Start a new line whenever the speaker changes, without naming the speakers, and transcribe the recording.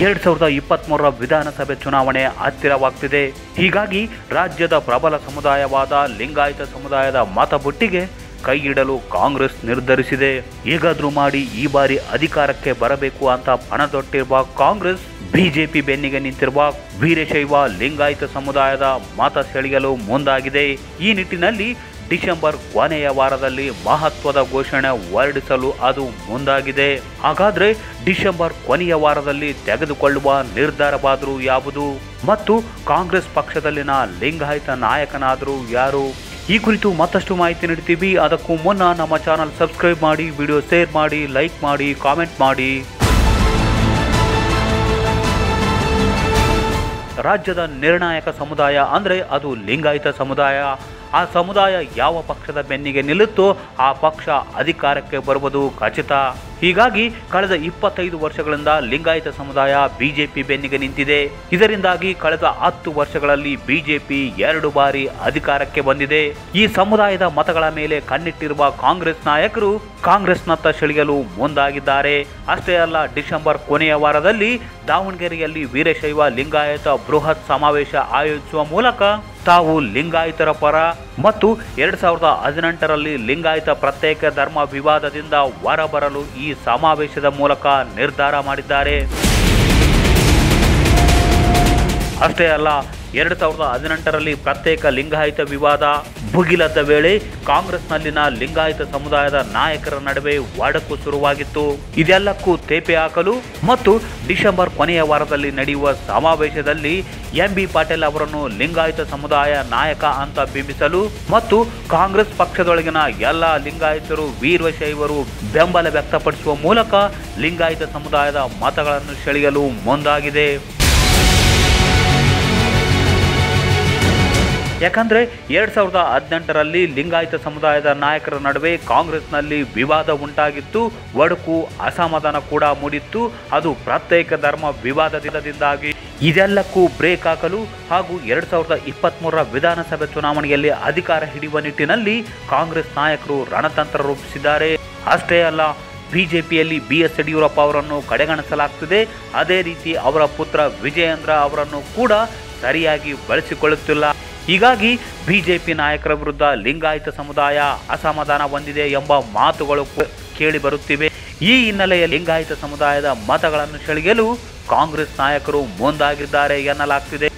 ಎರಡ್ ಸಾವಿರದ ಇಪ್ಪತ್ಮೂರರ ವಿಧಾನಸಭೆ ಚುನಾವಣೆ ಹತ್ತಿರವಾಗ್ತಿದೆ ಹೀಗಾಗಿ ರಾಜ್ಯದ ಪ್ರಬಲ ಸಮುದಾಯವಾದ ಲಿಂಗಾಯತ ಸಮುದಾಯದ ಮತಬುಟ್ಟಿಗೆ ಕೈ ಇಡಲು ಕಾಂಗ್ರೆಸ್ ನಿರ್ಧರಿಸಿದೆ ಹೇಗಾದ್ರೂ ಮಾಡಿ ಈ ಬಾರಿ ಅಧಿಕಾರಕ್ಕೆ ಬರಬೇಕು ಅಂತ ಪಣದೊಟ್ಟಿರುವ ಕಾಂಗ್ರೆಸ್ ಬಿಜೆಪಿ ಬೆನ್ನಿಗೆ ನಿಂತಿರುವ ವೀರಶೈವ ಲಿಂಗಾಯತ ಸಮುದಾಯದ ಮತ ಸೆಳೆಯಲು ಮುಂದಾಗಿದೆ ಈ ನಿಟ್ಟಿನಲ್ಲಿ ಡಿಸೆಂಬರ್ ಕೊನೆಯ ವಾರದಲ್ಲಿ ಮಹತ್ವದ ಘೋಷಣೆ ಹೊರಡಿಸಲು ಅದು ಮುಂದಾಗಿದೆ ಹಾಗಾದ್ರೆ ಡಿಸೆಂಬರ್ ಕೊನೆಯ ವಾರದಲ್ಲಿ ತೆಗೆದುಕೊಳ್ಳುವ ನಿರ್ಧಾರವಾದರೂ ಯಾವುದು ಮತ್ತು ಕಾಂಗ್ರೆಸ್ ಪಕ್ಷದಲ್ಲಿನ ಲಿಂಗಾಯತ ನಾಯಕನಾದರೂ ಯಾರು ಈ ಕುರಿತು ಮತ್ತಷ್ಟು ಮಾಹಿತಿ ನೀಡ್ತೀವಿ ಅದಕ್ಕೂ ಮುನ್ನ ನಮ್ಮ ಚಾನಲ್ ಸಬ್ಸ್ಕ್ರೈಬ್ ಮಾಡಿ ವಿಡಿಯೋ ಶೇರ್ ಮಾಡಿ ಲೈಕ್ ಮಾಡಿ ಕಾಮೆಂಟ್ ಮಾಡಿ ರಾಜ್ಯದ ನಿರ್ಣಾಯಕ ಸಮುದಾಯ ಅಂದರೆ ಅದು ಲಿಂಗಾಯತ ಸಮುದಾಯ ಆ ಸಮುದಾಯ ಯಾವ ಪಕ್ಷದ ಬೆನ್ನಿಗೆ ನಿಲ್ಲುತ್ತೋ ಆ ಪಕ್ಷ ಅಧಿಕಾರಕ್ಕೆ ಬರುವುದು ಖಚಿತ ಹೀಗಾಗಿ ಕಳೆದ ಇಪ್ಪತ್ತೈದು ವರ್ಷಗಳಿಂದ ಲಿಂಗಾಯತ ಸಮುದಾಯ ಬಿಜೆಪಿ ಬೆನ್ನಿಗೆ ನಿಂತಿದೆ ಇದರಿಂದಾಗಿ ಕಳೆದ ಹತ್ತು ವರ್ಷಗಳಲ್ಲಿ ಬಿಜೆಪಿ ಎರಡು ಬಾರಿ ಅಧಿಕಾರಕ್ಕೆ ಬಂದಿದೆ ಈ ಸಮುದಾಯದ ಮತಗಳ ಮೇಲೆ ಕಣ್ಣಿಟ್ಟಿರುವ ಕಾಂಗ್ರೆಸ್ ನಾಯಕರು ಕಾಂಗ್ರೆಸ್ನತ್ತ ಸೆಳೆಯಲು ಮುಂದಾಗಿದ್ದಾರೆ ಅಷ್ಟೇ ಅಲ್ಲ ಡಿಸೆಂಬರ್ ಕೊನೆಯ ವಾರದಲ್ಲಿ ದಾವಣಗೆರೆಯಲ್ಲಿ ವೀರಶೈವ ಲಿಂಗಾಯತ ಬೃಹತ್ ಸಮಾವೇಶ ಆಯೋಜಿಸುವ ಮೂಲಕ ತಾವು ಲಿಂಗಾಯತರ ಪರ ಮತ್ತು ಎರಡ್ ಸಾವಿರದ ಹದಿನೆಂಟರಲ್ಲಿ ಲಿಂಗಾಯತ ಪ್ರತ್ಯೇಕ ಧರ್ಮ ವಿವಾದದಿಂದ ಹೊರಬರಲು ಈ ಸಮಾವೇಶದ ಮೂಲಕ ನಿರ್ಧಾರ ಮಾಡಿದ್ದಾರೆ ಅಷ್ಟೇ ಅಲ್ಲ ಎರಡು ಸಾವಿರದ ಹದಿನೆಂಟರಲ್ಲಿ ಪ್ರತ್ಯೇಕ ಲಿಂಗಾಯತ ವಿವಾದ ಭುಗಿಲದ್ದ ವೇಳೆ ಕಾಂಗ್ರೆಸ್ನಲ್ಲಿನ ಲಿಂಗಾಯತ ಸಮುದಾಯದ ನಾಯಕರ ನಡುವೆ ಒಡಕು ಶುರುವಾಗಿತ್ತು ಇದೆಲ್ಲಕ್ಕೂ ತೇಪೆ ಹಾಕಲು ಮತ್ತು ಡಿಸೆಂಬರ್ ಕೊನೆಯ ವಾರದಲ್ಲಿ ನಡೆಯುವ ಸಮಾವೇಶದಲ್ಲಿ ಎಂ ಬಿ ಪಾಟೀಲ್ ಅವರನ್ನು ಲಿಂಗಾಯತ ಸಮುದಾಯ ನಾಯಕ ಅಂತ ಬಿಂಬಿಸಲು ಮತ್ತು ಕಾಂಗ್ರೆಸ್ ಪಕ್ಷದೊಳಗಿನ ಎಲ್ಲ ಲಿಂಗಾಯತರು ವೀರಶೈವರು ಬೆಂಬಲ ವ್ಯಕ್ತಪಡಿಸುವ ಮೂಲಕ ಲಿಂಗಾಯತ ಸಮುದಾಯದ ಮತಗಳನ್ನು ಸೆಳೆಯಲು ಮುಂದಾಗಿದೆ ಯಾಕಂದ್ರೆ ಎರಡ್ ಸಾವಿರದ ಹದಿನೆಂಟರಲ್ಲಿ ಲಿಂಗಾಯತ ಸಮುದಾಯದ ನಾಯಕರ ನಡುವೆ ಕಾಂಗ್ರೆಸ್ನಲ್ಲಿ ವಿವಾದ ಉಂಟಾಗಿತ್ತು ಒಡಕು ಅಸಮಾಧಾನ ಕೂಡ ಮೂಡಿತ್ತು ಅದು ಪ್ರತ್ಯೇಕ ಧರ್ಮ ವಿವಾದದಿಂದಾಗಿ ಇದೆಲ್ಲಕ್ಕೂ ಬ್ರೇಕ್ ಹಾಕಲು ಹಾಗೂ ಎರಡ್ ಸಾವಿರದ ಇಪ್ಪತ್ತ್ಮೂರರ ವಿಧಾನಸಭೆ ಚುನಾವಣೆಯಲ್ಲಿ ಅಧಿಕಾರ ಹಿಡಿಯುವ ನಿಟ್ಟಿನಲ್ಲಿ ಕಾಂಗ್ರೆಸ್ ನಾಯಕರು ರಣತಂತ್ರ ರೂಪಿಸಿದ್ದಾರೆ ಅಷ್ಟೇ ಅಲ್ಲ ಬಿಜೆಪಿಯಲ್ಲಿ ಬಿ ಎಸ್ ಯಡಿಯೂರಪ್ಪ ಅವರನ್ನು ಕಡೆಗಣಿಸಲಾಗ್ತಿದೆ ಅದೇ ರೀತಿ ಅವರ ಪುತ್ರ ವಿಜಯೇಂದ್ರ ಅವರನ್ನು ಕೂಡ ಸರಿಯಾಗಿ ಬಳಸಿಕೊಳ್ಳುತ್ತಿಲ್ಲ ಹೀಗಾಗಿ ಬಿಜೆಪಿ ನಾಯಕರ ವಿರುದ್ಧ ಲಿಂಗಾಯತ ಸಮುದಾಯ ಅಸಮಾಧಾನ ಹೊಂದಿದೆ ಎಂಬ ಮಾತುಗಳು ಕೇಳಿ ಬರುತ್ತಿವೆ ಈ ಹಿನ್ನೆಲೆಯಲ್ಲಿ ಲಿಂಗಾಯತ ಸಮುದಾಯದ ಮತಗಳನ್ನು ಸೆಳೆಯಲು ಕಾಂಗ್ರೆಸ್ ನಾಯಕರು ಮುಂದಾಗಿದ್ದಾರೆ ಎನ್ನಲಾಗ್ತಿದೆ